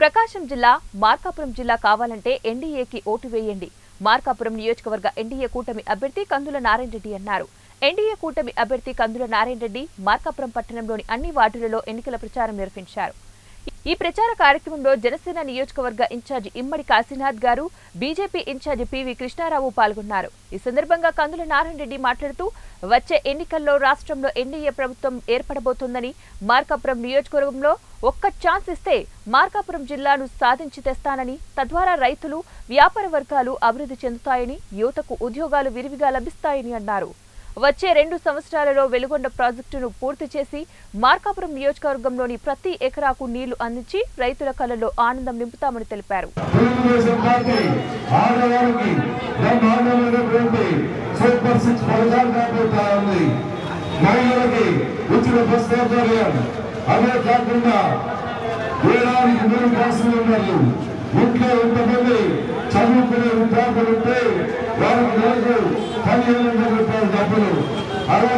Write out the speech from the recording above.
ప్రకాశం జిల్లా మార్కాపురం జిల్లా కావాలంటే ఎన్డీఏకి ఓటు వేయండి మార్కాపురం నియోజకవర్గ ఎన్డీఏ కూటమి అభ్యర్థి కందుల నారాయణ రెడ్డి అన్నారు ఎన్డీఏ కూటమి అభ్యర్థి కందుల నారాయణ రెడ్డి మార్కాపురం పట్టణంలోని అన్ని వార్డులలో ఎన్నికల ప్రచారం నిర్వహించారు ఈ ప్రచార కార్యక్రమంలో జనసేన నియోజకవర్గ ఇన్ఛార్జి ఇమ్మడి కాశీనాథ్ గారు బీజేపీ ఇన్ఛార్జి పివి కృష్ణారావు పాల్గొన్నారు ఈ సందర్భంగా కందుల నారాయణ రెడ్డి మాట్లాడుతూ వచ్చే ఎన్నికల్లో రాష్ట్రంలో ఎన్డీఏ ప్రభుత్వం ఏర్పడబోతోందని మార్కాపురం నియోజకవర్గంలో ఒక్క ఛాన్స్ ఇస్తే మార్కాపురం జిల్లాను సాధించి తెస్తానని తద్వారా రైతులు వ్యాపార వర్గాలు అభివృద్ధి చెందుతాయని యువతకు ఉద్యోగాలు విరివిగా లభిస్తాయని అన్నారు వచ్చే రెండు సంవత్సరాలలో వెలుగొండ ప్రాజెక్టును పూర్తి చేసి మార్కాపురం నియోజకవర్గంలోని ప్రతి ఎకరాకు నీళ్లు అందించి రైతుల కళలో ఆనందం నింపుతామని తెలిపారు తెలుగుదేశం పార్టీ ఆడవారికి బ్రహ్మాండమైనటువంటి సూపర్ సిక్స్ పథకాలు రాబోతా ఉంది మహిళలకి ఉచిత బస్ సౌకర్యం అదే కాకుండా వేలానికి మూడు క్లాసులు ఉన్నారు ఇంట్లో ఎంతమంది చదువుకునే విద్యార్థులు ఉంటే వారికి నెలకు పదిహేను వందల రూపాయల డబ్బులు అరవై